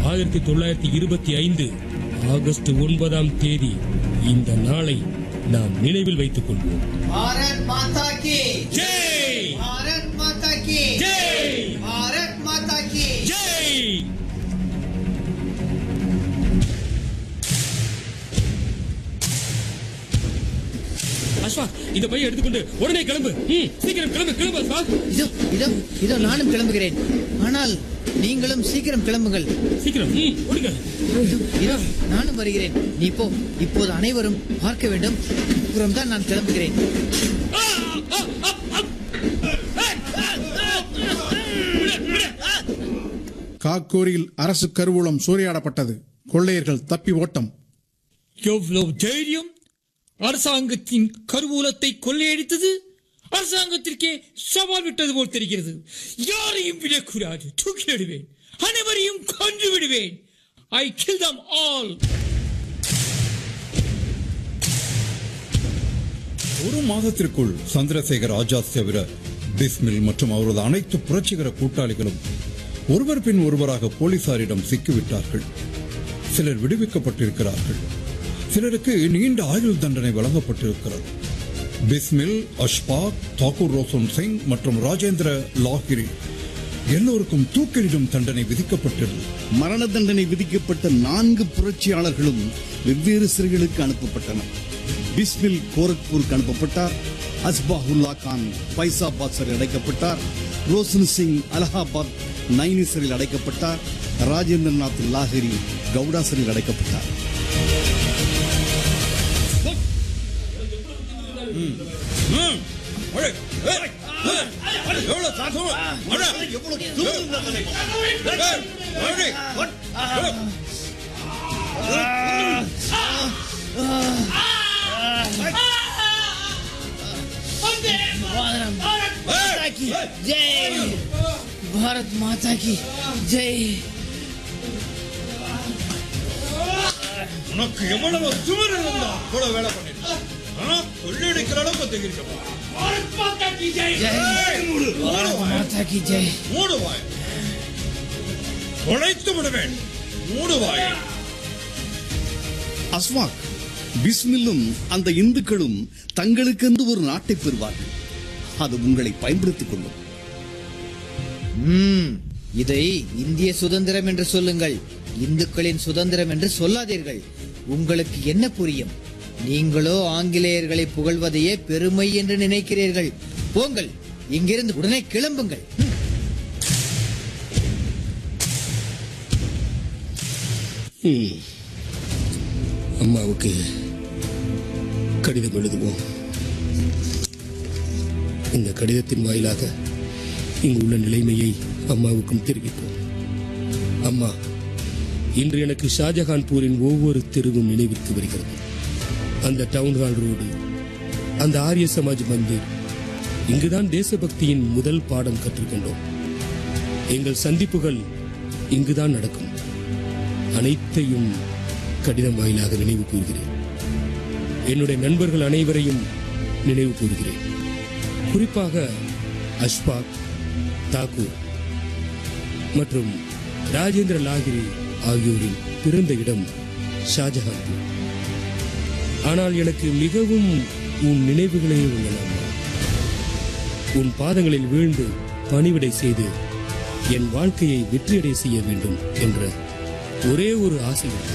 ஆயிரத்தி தொள்ளாயிரத்தி இருபத்தி ஐந்து ஆகஸ்ட் ஒன்பதாம் தேதி இந்த நாளை நாம் நினைவில் வைத்துக் கொள்வோம் भारत माता की ஜெய் भारत माता की ஜெய் भारत माता की ஜெய் அஸ்வா இந்த பையன் எடுத்துக்கொண்டு உடனே கிளம்பு ம், சீக்கிரம் கிளம்பு கிளம்பு அஸ்வா இதோ இதோ இதோ நானும் கிளம்புகிறேன் ஆனால் நீங்களும் சீக்கிரம் கிளம்புங்கள் சீக்கிரம் ம், ஓடுங்க இதோ இதோ நானும் வருகிறேன் நீ போ இப்போது அனைவரும் பார்க்க வேண்டும் புறம்தான் நான் கிளம்புகிறேன் ஆ, ஆ, ஆ, ஆ. காக்கூரில் அரசு கருவூலம் சூறையாடப்பட்டது கொள்ளையர்கள் தப்பி ஓட்டம் எவ்வளவு தைரியம் அரசாங்கத்தின் கருவூலத்தை கொள்ளையடித்தது அரசாங்கத்திற்கே சவால் விட்டது போல் தெரிகிறது யாரையும் விடக்கூடாது தூக்கிலிடுவேன் அனைவரையும் கொன்று விடுவேன் ஐ கில் தம் ஆல் ஒரு மாதத்திற்குள் சந்திரசேகர் ஆஜாத் தவிர பிஸ்மில் மற்றும் அவரது அனைத்து புரட்சிகர கூட்டாளிகளும் ஒருவர் பின் ஒருவராக போலீசாரிடம் சிக்கிவிட்டார்கள் சிலர் விடுவிக்கப்பட்டிருக்கிறார்கள் சிலருக்கு நீண்ட ஆயுள் தண்டனை வழங்கப்பட்டிருக்கிறது பிஸ்மில் அஷ்பாக் தாக்கூர் ரோசன் சிங் மற்றும் ராஜேந்திர லாகிரி எல்லோருக்கும் தூக்கிலிடும் தண்டனை விதிக்கப்பட்டது மரண தண்டனை விதிக்கப்பட்ட நான்கு புரட்சியாளர்களும் வெவ்வேறு சிறைகளுக்கு அனுப்பப்பட்டனர் பிஸ்மில் கோரக்பூருக்கு அனுப்பப்பட்டார் அஸ்பாஹுல்லா கான் பைசாபாத் சிறையில் அடைக்கப்பட்டார் ரோஷன் சிங் அலகாபாத் நைனி சிறையில் அடைக்கப்பட்டார் ராஜேந்திரநாத் லாஹிரி கவுடா சிறையில் அடைக்கப்பட்டார் भारत माता की जय भारत माता की जय உனக்கு எவ்வளவு சுவர் இருந்தா கூட வேலை பண்ணிட்டு கொள்ளையடிக்கிற அளவுக்கு தெரிவிக்கப்பா जय भारत माता की जय மூடு வாய் உழைத்து விடுவேன் மூடு வாய் அஸ்வாக் பிஸ்மில்லும் அந்த இந்துக்களும் தங்களுக்கென்று ஒரு நாட்டை பெறுவார்கள் அது உங்களை பயன்படுத்திக் கொள்ளும் ம், இதை இந்திய சுதந்திரம் என்று சொல்லுங்கள் இந்துக்களின் சுதந்திரம் என்று சொல்லாதீர்கள் உங்களுக்கு என்ன புரியும் நீங்களோ ஆங்கிலேயர்களை புகழ்வதையே பெருமை என்று நினைக்கிறீர்கள் போங்கள் இங்கிருந்து உடனே கிளம்புங்கள் ம். அம்மாவுக்கு கடிதம் எழுதுவோம் இந்த கடிதத்தின் வாயிலாக இங்கு உள்ள நிலைமையை அம்மாவுக்கும் தெரிவிப்போம் அம்மா இன்று எனக்கு ஷாஜகான்பூரின் ஒவ்வொரு தெருவும் நினைவிற்கு வருகிறது அந்த டவுன் ஹால் ரோடு அந்த ஆரிய சமாஜ் மந்திர் இங்குதான் தேசபக்தியின் முதல் பாடம் கற்றுக்கொண்டோம் எங்கள் சந்திப்புகள் இங்குதான் நடக்கும் அனைத்தையும் கடிதம் வாயிலாக நினைவு கூறுகிறேன் என்னுடைய நண்பர்கள் அனைவரையும் நினைவு கூறுகிறேன் குறிப்பாக அஷ்பாக் தாக்கூர் மற்றும் ராஜேந்திர லாகிரி ஆகியோரின் பிறந்த இடம் ஷாஜஹான்பூர் ஆனால் எனக்கு மிகவும் உன் நினைவுகளே உள்ளன அம்மா. உன் பாதங்களில் வீழ்ந்து பணிவிடை செய்து என் வாழ்க்கையை வெற்றியடை செய்ய வேண்டும் என்ற ஒரே ஒரு ஆசை உண்டு.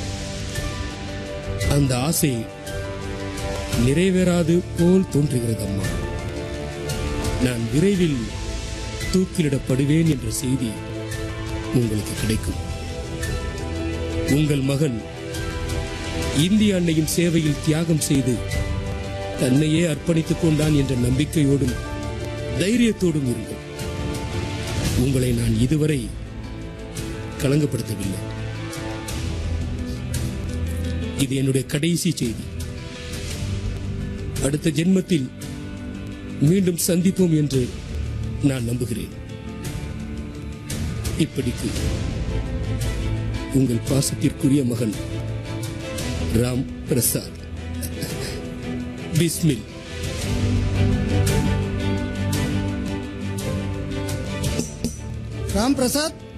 அந்த ஆசை நிறைவேறாது போல் தோன்றுகிறது அம்மா நான் விரைவில் தூக்கிலிடப்படுவேன் என்ற செய்தி உங்களுக்கு கிடைக்கும் உங்கள் மகன் இந்திய அன்னையின் சேவையில் தியாகம் செய்து தன்னையே அர்ப்பணித்துக் கொண்டான் என்ற நம்பிக்கையோடும் தைரியத்தோடும் இருங்கள் உங்களை நான் இதுவரை களங்கப்படுத்தவில்லை இது என்னுடைய கடைசி செய்தி அடுத்த ஜென்மத்தில் மீண்டும் சந்திப்போம் என்று நான் நம்புகிறேன் இப்படிக்கு உங்கள் பாசத்திற்குரிய மகன் ராம் பிரசாத் பிஸ்மில் ராம் பிரசாத்